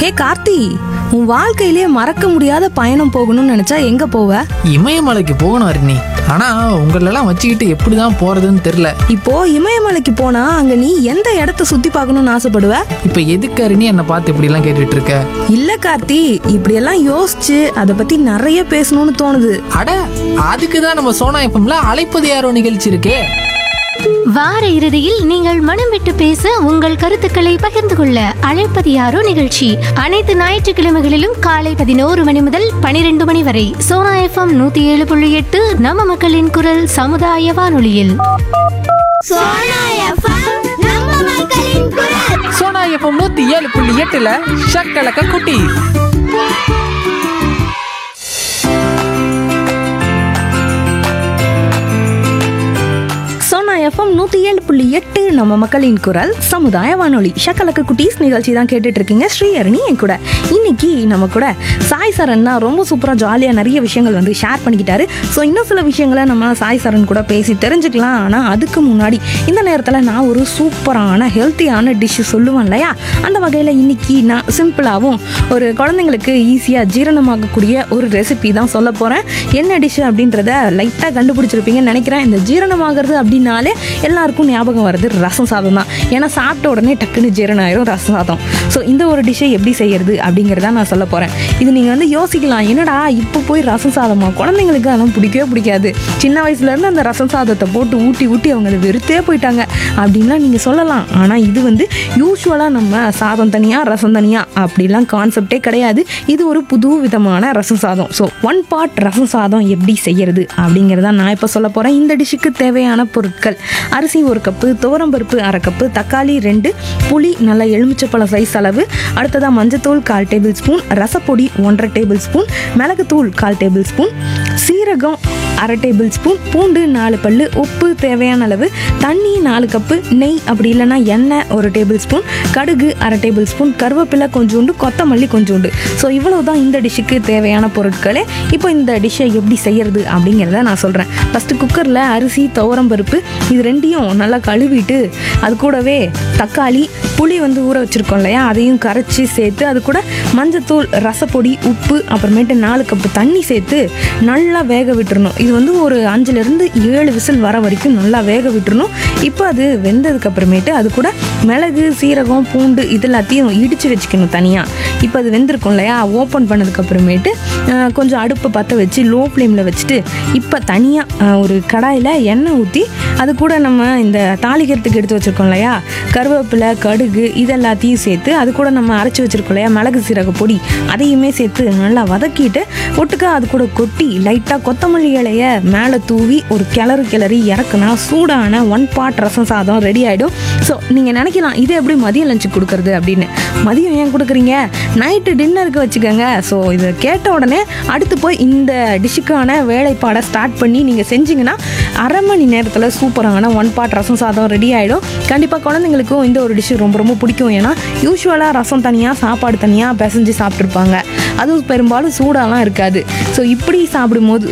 ஹே கார்த்தி உன் வாழ்க்கையிலேயே மறக்க முடியாத பயணம் போகணும்னு நினைச்சா எங்க போவ இமயமலைக்கு போகணும் அருணி ஆனா உங்களெல்லாம் வச்சுக்கிட்டு எப்படிதான் போறதுன்னு தெரியல இப்போ இமயமலைக்கு போனா அங்க நீ எந்த இடத்த சுத்தி பார்க்கணும்னு ஆசைப்படுவ இப்ப எதுக்கு அருணி என்னை பார்த்து இப்படி எல்லாம் கேட்டுட்டு இருக்க இல்ல கார்த்தி இப்படியெல்லாம் யோசிச்சு அதை பத்தி நிறைய பேசணும்னு தோணுது அட அதுக்கு தான் நம்ம சோனா எப்பம்ல அழைப்பது யாரோ நிகழ்ச்சி இருக்கே வார இறுதியில் நீங்கள் மனம் விட்டு பேச உங்கள் கருத்துக்களை பகிர்ந்து கொள்ள அழைப்பது யாரோ நிகழ்ச்சி அனைத்து ஞாயிற்றுக்கிழமைகளிலும் காலை பதினோரு மணி முதல் பனிரெண்டு மணி வரை சோனா எஃப்எம் நூத்தி ஏழு புள்ளி எட்டு நம்ம மக்களின் குரல் சமுதாய வானொலியில் சோனா எஃப்எம் நம்ம மக்களின் குரல் சோனா எப்பம் நூத்தி ஏழு புள்ளி எட்டுல ஷக்கலக்க குட்டி சோனா எஃப்எம் நூத்தி ஏழு புள்ளி எட்டு நம்ம மக்களின் குரல் சமுதாய வானொலி ஷக்கலக்கு குட்டீஸ் நிகழ்ச்சி தான் கேட்டுட்டு இருக்கீங்க ஸ்ரீஹரணி என் கூட இன்னைக்கு நம்ம கூட சாய் சரண் தான் ரொம்ப சூப்பரா ஜாலியா நிறைய விஷயங்கள் வந்து ஷேர் பண்ணிக்கிட்டாரு ஸோ இன்னும் சில விஷயங்களை நம்ம சாய் சரண் கூட பேசி தெரிஞ்சுக்கலாம் ஆனா அதுக்கு முன்னாடி இந்த நேரத்துல நான் ஒரு சூப்பரான ஹெல்த்தியான டிஷ் சொல்லுவேன் இல்லையா அந்த வகையில இன்னைக்கு நான் சிம்பிளாகவும் ஒரு குழந்தைங்களுக்கு ஈஸியாக ஜீரணமாகக்கூடிய ஒரு ரெசிபி தான் சொல்ல போகிறேன் என்ன டிஷ் அப்படின்றத லைட்டாக கண்டுபிடிச்சிருப்பீங்கன்னு நினைக்கிறேன் இந்த ஜீரணமாகிறது அப்படின்னாலே எல்லாருக்கும் ஞாபகம் வருது ரசம் சாதம் தான் ஏன்னா சாப்பிட்ட உடனே டக்குன்னு ஜீரணம் ஆயிரும் ரசம் சாதம் ஸோ இந்த ஒரு டிஷ்ஷை எப்படி செய்யறது அப்படிங்கிறத நான் சொல்ல போகிறேன் இது நீங்கள் வந்து யோசிக்கலாம் என்னடா இப்போ போய் ரசம் சாதமா குழந்தைங்களுக்கு அதெல்லாம் பிடிக்கவே பிடிக்காது சின்ன வயசுலேருந்து அந்த ரசம் சாதத்தை போட்டு ஊட்டி ஊட்டி அவங்க அதை வெறுத்தே போயிட்டாங்க அப்படின்லாம் நீங்கள் சொல்லலாம் ஆனால் இது வந்து யூஸ்வலாக நம்ம சாதம் தனியாக ரசம் தனியாக அப்படிலாம் கான்செப்டே கிடையாது இது ஒரு புது விதமான ரசம் சாதம் ஸோ ஒன் பார்ட் ரசம் சாதம் எப்படி செய்யறது அப்படிங்கிறத நான் இப்போ சொல்ல போகிறேன் இந்த டிஷ்ஷுக்கு தேவையான பொருட்கள் அரிசி ஒரு கப்பு துவரம்பருப்பு அரை கப்பு தக்காளி ரெண்டு புளி நல்ல எலுமிச்சப்பழம் சைஸ் அளவு அடுத்ததாக மஞ்சத்தூள் கால் டேபிள் ஸ்பூன் ரசப்பொடி ஒன்றரை டேபிள் ஸ்பூன் மிளகுத்தூள் கால் டேபிள் ஸ்பூன் சீரகம் அரை டேபிள் ஸ்பூன் பூண்டு நாலு பல்லு உப்பு தேவையான அளவு தண்ணி நாலு கப்பு நெய் அப்படி இல்லைன்னா எண்ணெய் ஒரு டேபிள் ஸ்பூன் கடுகு அரை டேபிள் ஸ்பூன் கருவேப்பிலை கொஞ்சோண்டு கொத்தமல்லி கொஞ்சோண்டு ஸோ இவ்வளவு தான் இந்த டிஷ்ஷுக்கு தேவையான பொருட்களே இப்போ இந்த டிஷ்ஷை எப்படி செய்யறது அப்படிங்கிறத நான் சொல்கிறேன் ஃபஸ்ட்டு குக்கரில் அரிசி துவரம் பருப்பு இது ரெண்டையும் நல்லா கழுவிட்டு அது கூடவே தக்காளி புளி வந்து ஊற வச்சுருக்கோம் இல்லையா அதையும் கரைச்சி சேர்த்து அது கூட மஞ்சத்தூள் ரசப்பொடி உப்பு அப்புறமேட்டு நாலு கப்பு தண்ணி சேர்த்து நல்லா வேக விட்டுறணும் இது வந்து ஒரு அஞ்சுலேருந்து ஏழு விசில் வர வரைக்கும் நல்லா வேக விட்டுறணும் இப்போ அது வெந்ததுக்கு அப்புறமேட்டு அது கூட மிளகு சீரகம் பூண்டு இது எல்லாத்தையும் இடித்து வச்சுக்கணும் தனியாக இப்போ அது வெந்திருக்கும் இல்லையா ஓப்பன் பண்ணதுக்கு அப்புறமேட்டு அஹ், கொஞ்சம் அடுப்பை பற்ற வச்சு லோ ஃப்ளேமில் வச்சுட்டு இப்போ தனியாக ஒரு கடாயில் எண்ணெய் ஊற்றி அது கூட நம்ம இந்த தாளிக்கிறதுக்கு எடுத்து வச்சுருக்கோம் இல்லையா கருவேப்பிலை கடுகு இது எல்லாத்தையும் சேர்த்து அது கூட நம்ம அரைச்சி வச்சுருக்கோம் இல்லையா மிளகு சீரக பொடி அதையுமே சேர்த்து நல்லா வதக்கிட்டு ஒட்டுக்கா அது கூட கொட்டி லைட்டாக கொத்தமல்லி இலைய மேலே தூவி ஒரு கிளறு கிளறி இறக்குனா சூடான ஒன் பாட் ரசம் சாதம் ரெடி ஆகிடும் ஸோ நீங்கள் நினைக்கலாம் இது எப்படி மதியம் லஞ்சுக்கு கொடுக்குறது அப்படின்னு மதியம் ஏன் கொடுக்குறீங்க நைட்டு டின்னருக்கு வச்சுக்கோங்க ஸோ இதை கேட்ட உடனே அடுத்து போய் இந்த டிஷ்ஷுக்கான வேலைப்பாடை ஸ்டார்ட் பண்ணி நீங்கள் செஞ்சீங்கன்னா அரை மணி நேரத்தில் சூப்பரான ஒன் பாட் ரசம் சாதம் ரெடி ஆகிடும் கண்டிப்பாக குழந்தைங்களுக்கும் இந்த ஒரு டிஷ்ஷு ரொம்ப ரொம்ப பிடிக்கும் ஏன்னா யூஸ்வலாக ரசம் தனியாக சாப்பாடு தனியாக பிசைஞ்சு சாப்பிட்ருப்பாங்க அதுவும் பெரும்பாலும் சூடாலாம் இருக்காது ஸோ இப்படி சாப்பிடும்போது